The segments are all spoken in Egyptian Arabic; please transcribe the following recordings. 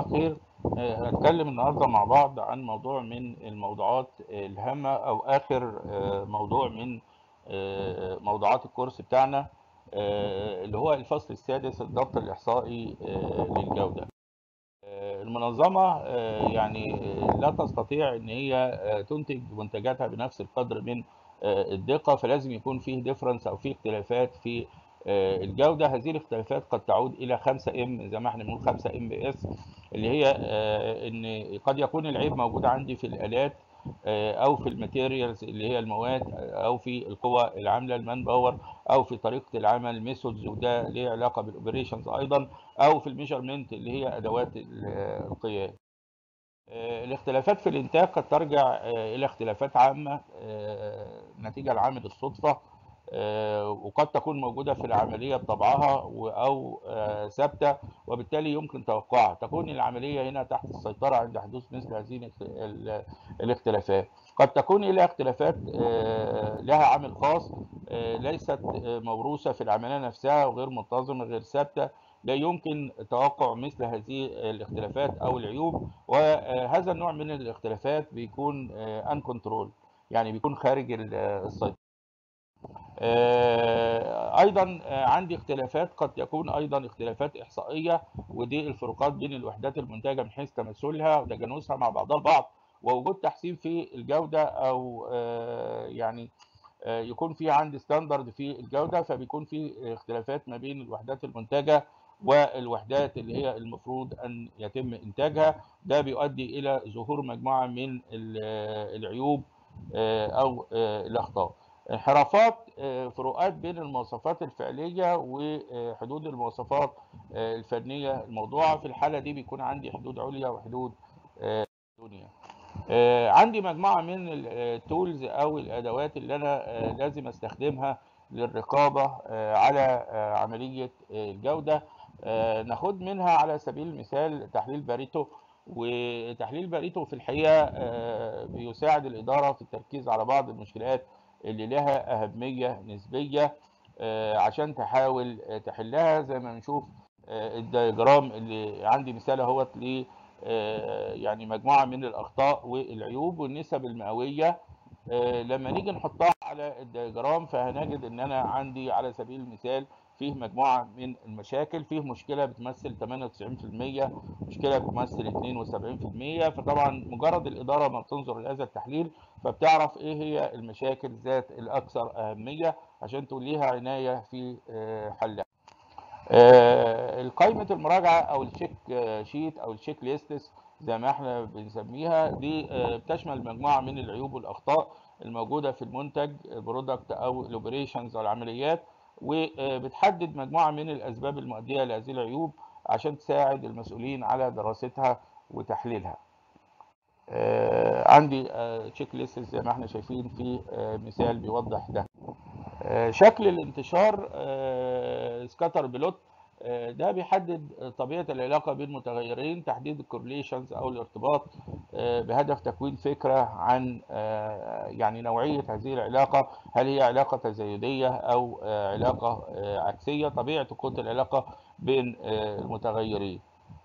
الخير آه، هنتكلم النهارده مع بعض عن موضوع من الموضوعات الهامة أو آخر آه، موضوع من آه، موضوعات الكورس بتاعنا آه، اللي هو الفصل السادس الضبط الإحصائي آه، للجودة. آه، المنظمة آه، يعني آه، لا تستطيع إن هي آه، تنتج منتجاتها بنفس القدر من آه، الدقة فلازم يكون فيه ديفرنس أو فيه اختلافات في آه، الجودة هذه الاختلافات قد تعود إلى 5 ام زي ما احنا بنقول 5 ام بي اس اللي هي آه، إن قد يكون العيب موجود عندي في الآلات آه، أو في الماتيريالز اللي هي المواد أو في القوى العاملة المان باور أو في طريقة العمل ميثودز وده ليه علاقة بالأوبريشنز أيضا او في الميجرمنت اللي هي ادوات ال- القياس آه، الاختلافات في الانتاج قد ترجع آه، الى اختلافات عامه آه، نتيجه لعامل الصدفه آه، وقد تكون موجوده في العمليه بطبعها و- او آه، ثابته وبالتالي يمكن توقعها تكون العمليه هنا تحت السيطره عند حدوث مثل هذه الاخت- ال- الاختلافات قد تكون الى اختلافات آه، لها عامل خاص آه، ليست آه، موروثه في العمليه نفسها وغير منتظمه غير ثابته لا يمكن توقع مثل هذه الاختلافات او العيوب وهذا النوع من الاختلافات بيكون ان كنترول يعني بيكون خارج ال- السيطره آه، ايضا آه، عندي اختلافات قد يكون ايضا اختلافات احصائيه ودي الفروقات بين الوحدات المنتجه من حيث تماثلها وتجانسها مع بعضها البعض ووجود تحسين في الجوده او آه، يعني آه، يكون في عندي ستاندرد في الجوده فبيكون في اختلافات ما بين الوحدات المنتجه والوحدات اللي هي المفروض ان يتم انتاجها ده بيؤدي الى ظهور مجموعه من ال- العيوب آه، او آه، الاخطاء انحرافات آه، فروقات بين المواصفات الفعليه وحدود المواصفات آه، الفنيه الموضوعه في الحاله دي بيكون عندي حدود عليا وحدود آه، دنيا آه، عندي مجموعة من التولز أو الأدوات اللي أنا آه، لازم أستخدمها للرقابة آه، على آه، عملية آه، الجودة آه، ناخد منها على سبيل المثال تحليل باريتو وتحليل باريتو في الحقيقة آه، بيساعد الإدارة في التركيز على بعض المشكلات اللي لها أهمية نسبية آه، عشان تحاول آه، تحلها زي ما بنشوف آه، الدياجرام اللي عندي مثال اهوت ل آه، يعني مجموعة من الأخطاء والعيوب والنسب المئوية آه، لما نيجي نحطها على الدياجرام فهنجد إن أنا عندي على سبيل المثال فيه مجموعة من المشاكل فيه مشكلة بتمثل 98% مشكلة بتمثل 72% فطبعا مجرد الإدارة ما بتنظر لهذا التحليل فبتعرف إيه هي المشاكل ذات الأكثر أهمية عشان توليها عناية في آه، حلها. آه، قائمة المراجعة أو الشيك آه، شيت أو الشيك ليستس زي ما احنا بنسميها دي آه، بتشمل مجموعة من العيوب والأخطاء الموجودة في المنتج البرودكت أو الأوبريشنز أو العمليات وبتحدد مجموعة من الأسباب المؤدية لهذه العيوب عشان تساعد المسؤولين على دراستها وتحليلها. آه، عندي تشيك ليست زي ما احنا شايفين في آه، مثال بيوضح ده. آه، شكل الانتشار سكاتر بلوت ده بيحدد طبيعة العلاقة بين متغيرين تحديد الكورليشنز أو الارتباط آه، بهدف تكوين فكرة عن آه، يعني نوعية هذه العلاقة هل هي علاقة تزايدية أو آه، علاقة آه، عكسية طبيعة قوة العلاقة بين آه، المتغيرين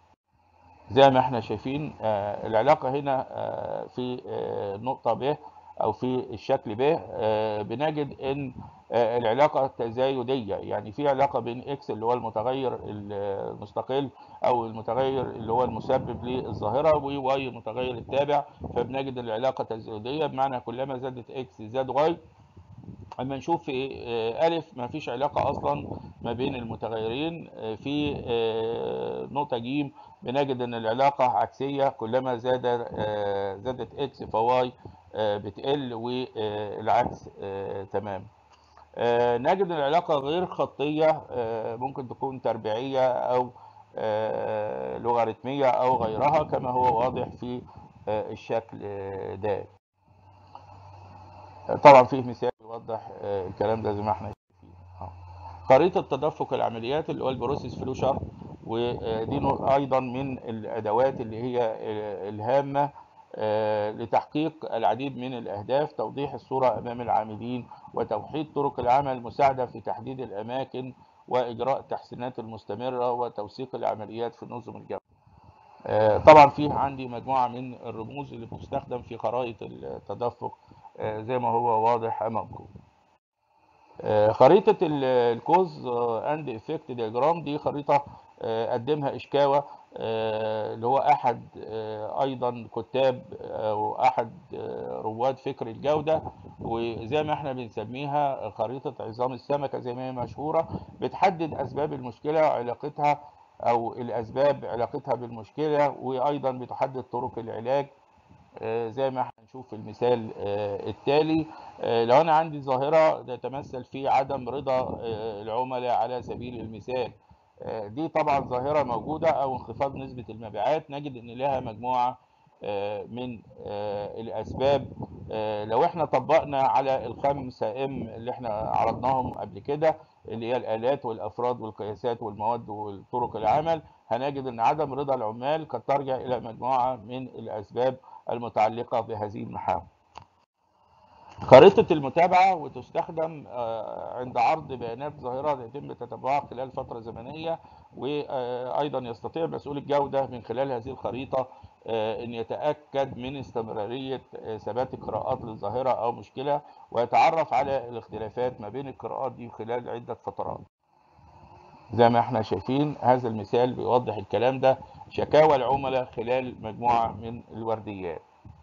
زي ما احنا شايفين آه، العلاقة هنا آه، في آه، النقطة ب أو في الشكل ب آه، بنجد إن آه، العلاقة تزايدية يعني في علاقة بين إكس اللي هو المتغير المستقل أو المتغير اللي هو المسبب للظاهرة وواي المتغير التابع فبنجد العلاقة تزايدية بمعنى كلما زادت إكس زاد واي اما نشوف في آه، ألف ما فيش علاقة أصلا ما بين المتغيرين آه، في آه، نقطة ج بنجد إن العلاقة عكسية كلما زاد آه، زادت إكس فواي آه، بتقل والعكس آه، تمام آه، نجد إن العلاقة غير خطية آه، ممكن تكون تربيعية أو آه، لوغاريتمية أو غيرها كما هو واضح في آه، الشكل آه، ده طبعا فيه مثال يوضح آه، الكلام ده زي ما احنا شايفين آه. خريطة تدفق العمليات اللي هو البروسيس فلو شارت ودي نوع- ايضا من الادوات اللي هي آه، الهامة آه، لتحقيق العديد من الاهداف توضيح الصورة امام العاملين وتوحيد طرق العمل مساعدة في تحديد الاماكن واجراء التحسينات المستمرة وتوثيق العمليات في نظم الجودة آه، طبعا فيه عندي مجموعة من الرموز اللي بتستخدم في خرائط التدفق آه، زي ما هو واضح أمامكم آه، خريطة الكوز اند افكت دياجرام دي خريطة آه، قدمها إشكاوى آه، اللي هو أحد آه، أيضا كتاب أو أحد آه، رواد فكر الجودة وزي ما احنا بنسميها خريطة عظام السمكة زي ما هي مشهورة بتحدد أسباب المشكلة وعلاقتها أو الأسباب علاقتها بالمشكلة وأيضا بتحدد طرق العلاج آه، زي ما هنشوف في المثال آه، التالي آه، لو انا عندي ظاهره تتمثل في عدم رضا آه، العملاء على سبيل المثال آه، دي طبعا ظاهره موجوده او انخفاض نسبه المبيعات نجد ان لها مجموعه آه، من آه، الاسباب آه، لو احنا طبقنا على الخمسه ام اللي احنا عرضناهم قبل كده اللي هي الالات والافراد والقياسات والمواد والطرق العمل هنجد ان عدم رضا العمال قد ترجع الى مجموعه من الاسباب المتعلقة بهذه المحاور خريطة المتابعة وتستخدم آه، عند عرض بيانات ظاهرة يتم تتبعها خلال فترة زمنية وأيضا يستطيع مسؤول الجودة من خلال هذه الخريطة آه، أن يتأكد من استمرارية آه، ثبات القراءات للظاهرة أو مشكلة ويتعرف على الاختلافات ما بين القراءات دي خلال عدة فترات زي ما احنا شايفين هذا المثال بيوضح الكلام ده شكاوى العملاء خلال مجموعة من الورديات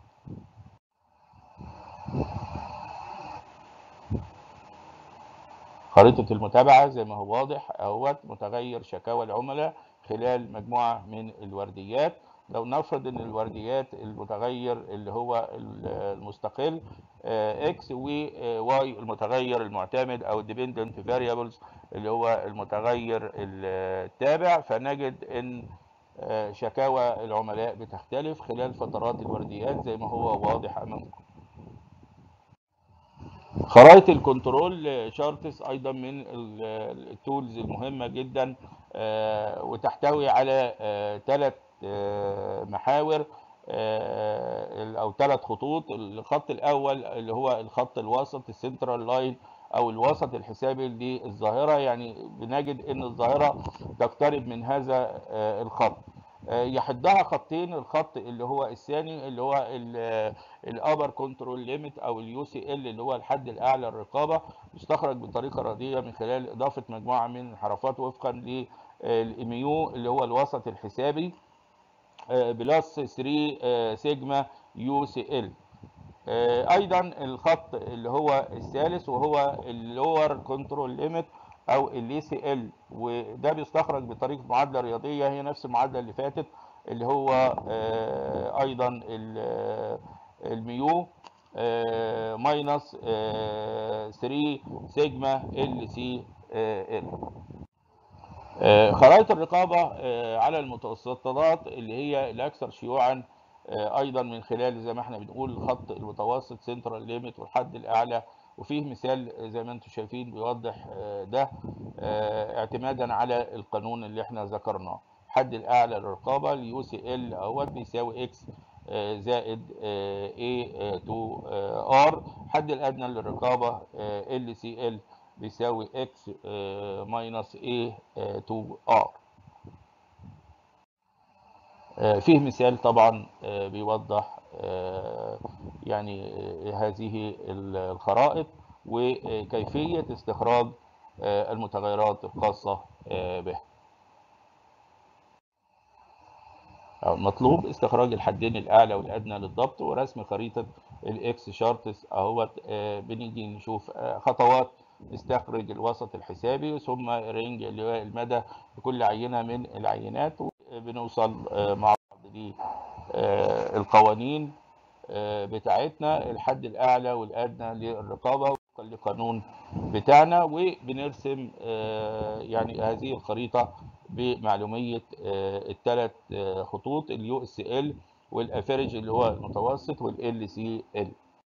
خريطة المتابعة زي ما هو واضح اهوت متغير شكاوى العملاء خلال مجموعة من الورديات لو نفرض ان الورديات المتغير اللي هو المستقل اكس وواي المتغير المعتمد او الديبندنت فاريبلز اللي هو المتغير التابع فنجد ان آه، شكاوى العملاء بتختلف خلال فترات الورديات زي ما هو واضح امامكم خرائط الكنترول شارتس ايضا من ال- التولز المهمه جدا آه، وتحتوي على ثلاث محاور آه، او ثلاث خطوط الخط الاول اللي هو الخط الوسط السنترال لاين او الوسط الحسابي للظاهره يعني بنجد ان الظاهره تقترب من هذا آه، الخط آه، يحدها خطين الخط اللي هو الثاني اللي هو الابر كنترول ليميت او اليو سي ال اللي هو الحد الاعلى للرقابه يستخرج بطريقه رديئه من خلال اضافه مجموعه من الحركات وفقا للام يو اللي هو الوسط الحسابي آه، بلس 3 آه، سيجما يو سي ال ايضا الخط اللي هو الثالث وهو اللور كنترول ليميت او الاي سي ال وده بيستخرج بطريقه معادله رياضيه هي نفس المعادله اللي فاتت اللي هو آه، ايضا ال- الميو آه، ماينس آه، 3 سيجما ال سي ال آه، خرائط الرقابة آه، على المتوسطات اللي هي الأكثر شيوعا آه، أيضا من خلال زي ما احنا بنقول الخط المتوسط سنترال ليميت والحد الأعلى وفيه مثال زي ما انتم شايفين بيوضح آه، ده آه، اعتمادا على القانون اللي احنا ذكرناه الحد الأعلى للرقابة اليو سي ال اهوت بيساوي اكس زائد A تو R الحد الأدنى للرقابة ال سي ال بيساوي x ماينس a تو r آه، فيه مثال طبعا آه، بيوضح آه، يعني آه، هذه ال- الخرائط وكيفية استخراج آه، المتغيرات الخاصة آه، بها أو المطلوب استخراج الحدين الأعلى والأدنى للضبط ورسم خريطة الإكس شارتس أهوت آه، بنيجي نشوف آه، خطوات نستخرج الوسط الحسابي ثم رينج اللي هو المدى لكل عينة من العينات وبنوصل آه، مع بعض للقوانين بتاعتنا الحد الأعلى والأدنى للرقابة وفقا للقانون بتاعنا وبنرسم آه، يعني هذه الخريطة بمعلومية الثلاث خطوط اليو اس ال والافرج اللي هو المتوسط والال سي ال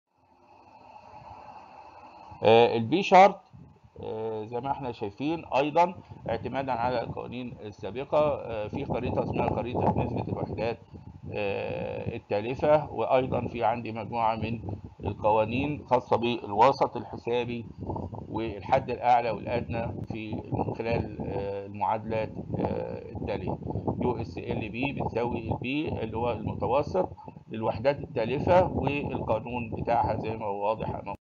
البي شارت زي ما احنا شايفين ايضا اعتمادا على القوانين السابقه آه، في خريطه اسمها خريطه نسبه الوحدات آه، التالفه وايضا في عندي مجموعه من القوانين خاصه بالوسط الحسابي والحد الاعلى والادنى في من خلال آه، المعادلات آه، التاليه يو اس ال بي بتساوي البي اللي هو المتوسط للوحدات التالفه والقانون بتاعها زي ما هو واضح امامكم